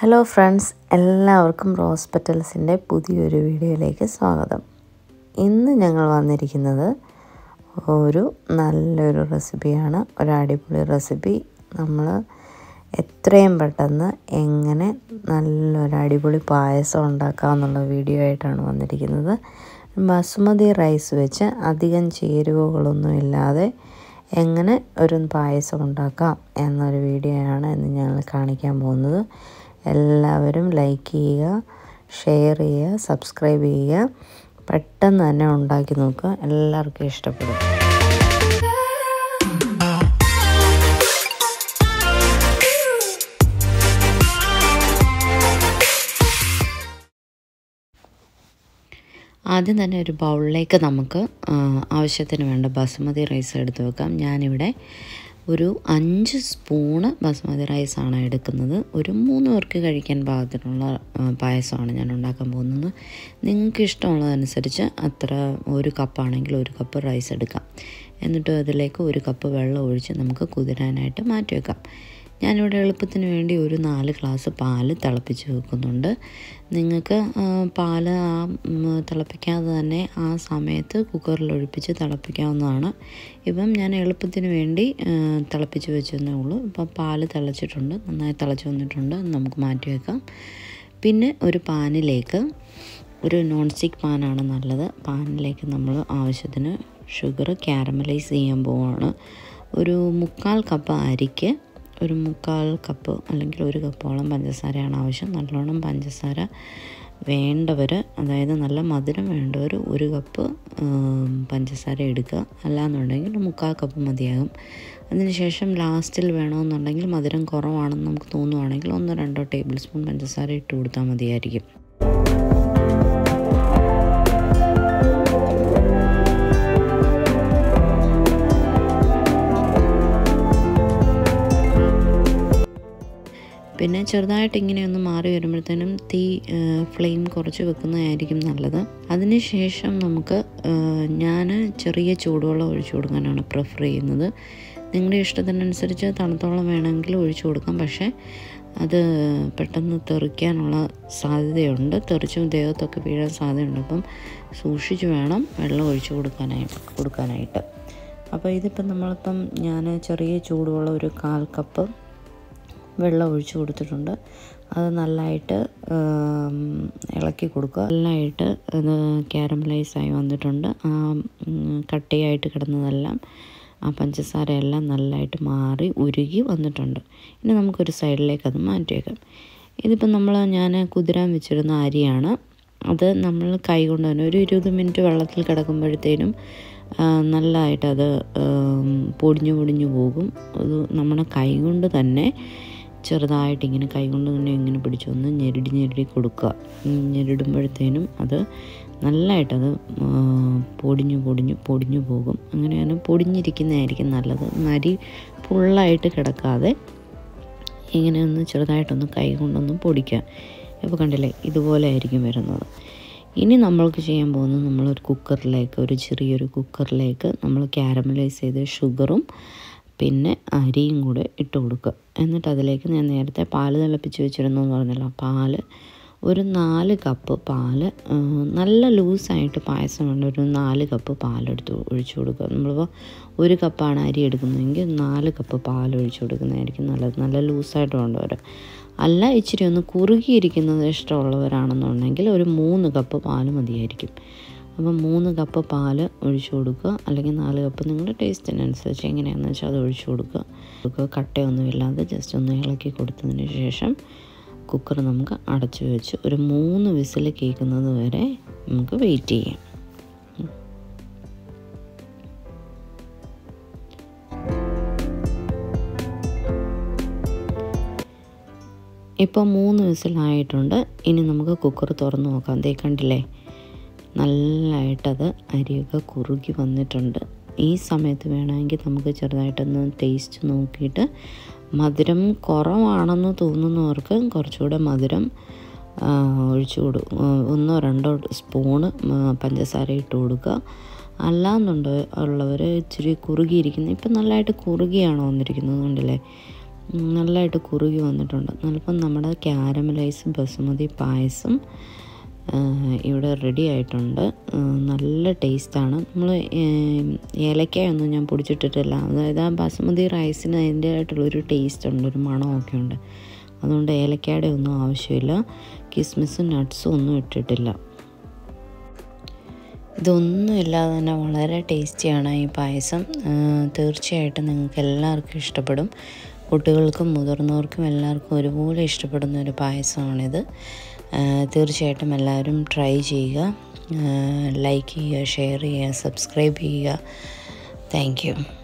hello friends എല്ലാവർക്കും rose പെറ്റൽസിൻ്റെ പുതിയൊരു വീഡിയോയിലേക്ക് സ്വാഗതം ഇന്ന് ഞങ്ങൾ വന്നിരിക്കുന്നത് ഒരു നല്ലൊരു റെസിപ്പിയാണ് ഒരു അടിപൊളി റെസിപ്പി നമ്മൾ എത്രയും പെട്ടെന്ന് എങ്ങനെ നല്ലൊരു അടിപൊളി പായസം ഉണ്ടാക്കാമെന്നുള്ള വീഡിയോ ആയിട്ടാണ് വന്നിരിക്കുന്നത് ബസുമതി റൈസ് വെച്ച് അധികം ചേരുവകളൊന്നും ഇല്ലാതെ എങ്ങനെ ഒരു പായസം ഉണ്ടാക്കാം എന്നൊരു വീഡിയോ ആണ് ഇന്ന് ഞങ്ങൾ കാണിക്കാൻ പോകുന്നത് എല്ലാവരും ലൈക്ക് ചെയ്യുക ഷെയർ ചെയ്യുക സബ്സ്ക്രൈബ് ചെയ്യുക പെട്ടെന്ന് തന്നെ ഉണ്ടാക്കി നോക്കുക എല്ലാവർക്കും ഇഷ്ടപ്പെടും ആദ്യം തന്നെ ഒരു ബൗളിലേക്ക് നമുക്ക് ആവശ്യത്തിന് വേണ്ട ബസുമതി റൈസ് എടുത്ത് വെക്കാം ഞാനിവിടെ ഒരു അഞ്ച് സ്പൂണ് ബസുമതി റൈസാണ് എടുക്കുന്നത് ഒരു മൂന്ന് പേർക്ക് കഴിക്കാൻ പാകത്തിനുള്ള പായസമാണ് ഞാൻ ഉണ്ടാക്കാൻ പോകുന്നത് നിങ്ങൾക്ക് ഇഷ്ടമുള്ളതനുസരിച്ച് അത്ര ഒരു കപ്പാണെങ്കിൽ ഒരു കപ്പ് റൈസ് എടുക്കാം എന്നിട്ട് അതിലേക്ക് ഒരു കപ്പ് വെള്ളം ഒഴിച്ച് നമുക്ക് കുതിരാനായിട്ട് മാറ്റി വെക്കാം ഞാനിവിടെ എളുപ്പത്തിന് വേണ്ടി ഒരു നാല് ഗ്ലാസ് പാല് തിളപ്പിച്ച് വെക്കുന്നുണ്ട് നിങ്ങൾക്ക് പാല് ആ തിളപ്പിക്കാതെ തന്നെ ആ സമയത്ത് കുക്കറിൽ ഒഴിപ്പിച്ച് തിളപ്പിക്കാവുന്നതാണ് ഇപ്പം ഞാൻ എളുപ്പത്തിന് വേണ്ടി തിളപ്പിച്ച് വെച്ചെന്നേ ഉള്ളൂ ഇപ്പം പാല് തിളച്ചിട്ടുണ്ട് നന്നായി തിളച്ച് വന്നിട്ടുണ്ട് നമുക്ക് മാറ്റി വെക്കാം പിന്നെ ഒരു പാനിലേക്ക് ഒരു നോൺ സ്റ്റിക്ക് പാനാണ് നല്ലത് പാനിലേക്ക് നമ്മൾ ആവശ്യത്തിന് ഷുഗർ ക്യാരമലൈസ് ചെയ്യാൻ പോവുകയാണ് ഒരു മുക്കാൽ കപ്പ് അരിക്ക് ഒരു മുക്കാൽ കപ്പ് അല്ലെങ്കിൽ ഒരു കപ്പോളം പഞ്ചസാരയാണ് ആവശ്യം നല്ലോണം പഞ്ചസാര വേണ്ടവർ അതായത് നല്ല മധുരം വേണ്ടവർ ഒരു കപ്പ് പഞ്ചസാര എടുക്കുക അല്ലാന്നുണ്ടെങ്കിൽ മുക്കാൽ കപ്പ് മതിയാകും അതിനുശേഷം ലാസ്റ്റിൽ വേണമെന്നുണ്ടെങ്കിൽ മധുരം കുറവാണെന്ന് നമുക്ക് തോന്നുവാണെങ്കിൽ ഒന്നോ രണ്ടോ ടേബിൾ സ്പൂൺ പഞ്ചസാര ഇട്ട് കൊടുത്താൽ മതിയായിരിക്കും പിന്നെ ചെറുതായിട്ട് ഇങ്ങനെ ഒന്ന് മാറി വരുമ്പോഴത്തേനും തീ ഫ്ലെയിം കുറച്ച് വെക്കുന്നതായിരിക്കും നല്ലത് അതിനുശേഷം നമുക്ക് ഞാൻ ചെറിയ ചൂടുവെള്ളം ഒഴിച്ചു കൊടുക്കാനാണ് പ്രിഫർ ചെയ്യുന്നത് നിങ്ങളുടെ ഇഷ്ടത്തിനനുസരിച്ച് തണുത്തോളം വേണമെങ്കിൽ ഒഴിച്ചു കൊടുക്കാം പക്ഷേ അത് പെട്ടെന്ന് തെറിക്കാനുള്ള സാധ്യതയുണ്ട് തെറിച്ചും ദേഹത്തൊക്കെ വീഴാൻ സാധ്യതയുണ്ട് അപ്പം സൂക്ഷിച്ച് വേണം വെള്ളം ഒഴിച്ചു കൊടുക്കാനായിട്ട് കൊടുക്കാനായിട്ട് അപ്പോൾ ഇതിപ്പം നമ്മളിപ്പം ഞാൻ ചെറിയ ചൂടുവെള്ളം ഒരു കാൽ കപ്പ് വെള്ളം ഒഴിച്ചു കൊടുത്തിട്ടുണ്ട് അത് നല്ലതായിട്ട് ഇളക്കി കൊടുക്കുക നല്ലതായിട്ട് അത് ക്യാരമലൈസായി വന്നിട്ടുണ്ട് ആ കട്ടിയായിട്ട് കിടന്നതെല്ലാം ആ പഞ്ചസാരയെല്ലാം നല്ലതായിട്ട് മാറി ഉരുകി വന്നിട്ടുണ്ട് ഇനി നമുക്കൊരു സൈഡിലേക്ക് അത് മാറ്റിയേക്കാം ഇതിപ്പോൾ നമ്മൾ ഞാൻ കുതിരാൻ വെച്ചിരുന്ന അരിയാണ് അത് നമ്മൾ കൈ കൊണ്ട് തന്നെ ഒരു ഇരുപത് മിനിറ്റ് വെള്ളത്തിൽ കിടക്കുമ്പോഴത്തേനും നല്ലതായിട്ട് അത് പൊടിഞ്ഞു പൊടിഞ്ഞു പോകും അത് നമ്മുടെ കൈ കൊണ്ട് തന്നെ ചെറുതായിട്ട് ഇങ്ങനെ കൈകൊണ്ട് തന്നെ ഇങ്ങനെ പിടിച്ചൊന്ന് ഞെരടി ഞെരടി കൊടുക്കുക ഞെരിടുമ്പോഴത്തേനും അത് നല്ലതായിട്ടത് പൊടിഞ്ഞു പൊടിഞ്ഞു പൊടിഞ്ഞു പോകും അങ്ങനെയാണ് പൊടിഞ്ഞിരിക്കുന്നതായിരിക്കും നല്ലത് നരി ഫുള്ളായിട്ട് കിടക്കാതെ ഇങ്ങനെ ഒന്ന് ചെറുതായിട്ടൊന്ന് കൈ കൊണ്ടൊന്ന് പൊടിക്കുക ഇപ്പോൾ കണ്ടില്ലേ ഇതുപോലെ ആയിരിക്കും വരുന്നത് ഇനി നമ്മൾക്ക് ചെയ്യാൻ പോകുന്നത് നമ്മളൊരു കുക്കറിലേക്ക് ഒരു ചെറിയൊരു കുക്കറിലേക്ക് നമ്മൾ ക്യാരമലൈസ് ചെയ്ത ഷുഗറും പിന്നെ അരിയും കൂടെ ഇട്ട് കൊടുക്കുക എന്നിട്ട് അതിലേക്ക് ഞാൻ നേരത്തെ പാല് തിളപ്പിച്ച് വെച്ചിരുന്നു എന്ന് പറഞ്ഞല്ലോ പാല് ഒരു നാല് കപ്പ് പാല് നല്ല ലൂസായിട്ട് പായസം വേണ്ട ഒരു നാല് കപ്പ് പാലെടുത്ത് ഒഴിച്ചു കൊടുക്കുക നമ്മളിപ്പോൾ ഒരു കപ്പാണ് അരി എടുക്കുന്നതെങ്കിൽ നാല് കപ്പ് പാൽ ഒഴിച്ചു കൊടുക്കുന്നതായിരിക്കും നല്ലത് നല്ല ലൂസായിട്ട് വേണ്ടവർ അല്ല ഇച്ചിരി ഒന്ന് കുറുകിയിരിക്കുന്നത് ഇഷ്ടമുള്ളവരാണെന്നുണ്ടെങ്കിൽ ഒരു മൂന്ന് കപ്പ് പാൽ മതിയായിരിക്കും അപ്പം മൂന്ന് കപ്പ് പാല് ഒഴിച്ചു കൊടുക്കുക അല്ലെങ്കിൽ നാല് കപ്പ് നിങ്ങളുടെ ടേസ്റ്റിനനുസരിച്ച് എങ്ങനെയാണെന്ന് വെച്ചാൽ അത് ഒഴിച്ചു കൊടുക്കുക കട്ടയൊന്നുമില്ലാതെ ജസ്റ്റ് ഒന്ന് ഇളക്കി കൊടുത്തതിന് ശേഷം കുക്കർ നമുക്ക് അടച്ചു വെച്ച് ഒരു മൂന്ന് വിസിൽ കേൾക്കുന്നത് വരെ നമുക്ക് വെയിറ്റ് ചെയ്യാം ഇപ്പോൾ മൂന്ന് വിസിലായിട്ടുണ്ട് ഇനി നമുക്ക് കുക്കർ തുറന്ന് നോക്കാം ദേ കണ്ടില്ലേ നല്ലതായിട്ടത് അരിയൊക്കെ കുറുകി വന്നിട്ടുണ്ട് ഈ സമയത്ത് വേണമെങ്കിൽ നമുക്ക് ചെറുതായിട്ടൊന്ന് ടേസ്റ്റ് നോക്കിയിട്ട് മധുരം കുറവാണെന്ന് തോന്നുന്നവർക്ക് കുറച്ചുകൂടെ മധുരം ഒഴിച്ചു കൊടുക്കും ഒന്നോ രണ്ടോ സ്പൂണ് പഞ്ചസാര ഇട്ട് കൊടുക്കുക അല്ലാന്നുണ്ട് ഉള്ളവർ ഇച്ചിരി കുറുകിയിരിക്കുന്ന ഇപ്പം നല്ലതായിട്ട് കുറുകിയാണ് വന്നിരിക്കുന്നത് കണ്ടില്ലേ നല്ലതായിട്ട് കുറുകി വന്നിട്ടുണ്ട് നല്ലപ്പം നമ്മുടെ ക്യാരമലൈസ് ബസുമതി പായസം ആ, ഇവിടെ റെഡി ആയിട്ടുണ്ട് ആ, നല്ല ടേസ്റ്റാണ് നമ്മൾ ഏലക്കായൊന്നും ഞാൻ പൊടിച്ചിട്ടിട്ടില്ല അതായത് ആ ബസുമതി റൈസിന് അതിൻ്റേതായിട്ടുള്ളൊരു ടേസ്റ്റ് ഉണ്ട് ഒരു മണമൊക്കെ ഉണ്ട് അതുകൊണ്ട് ഏലക്കായുടെ ഒന്നും ആവശ്യമില്ല കിസ്മിസും നട്ട്സും ഒന്നും ഇട്ടിട്ടില്ല ഇതൊന്നും ഇല്ലാതെ തന്നെ വളരെ ടേസ്റ്റിയാണ് ഈ പായസം ആ, തീർച്ചയായിട്ടും നിങ്ങൾക്ക് എല്ലാവർക്കും ഇഷ്ടപ്പെടും കുട്ടികൾക്കും മുതിർന്നവർക്കും എല്ലാവർക്കും ഒരുപോലെ ഇഷ്ടപ്പെടുന്ന ഒരു പായസമാണിത് ആ, തീർച്ചയായിട്ടും എല്ലാവരും ട്രൈ ചെയ്യുക ലൈക്ക് ചെയ്യുക ഷെയർ ചെയ്യുക സബ്സ്ക്രൈബ് ചെയ്യുക താങ്ക് യു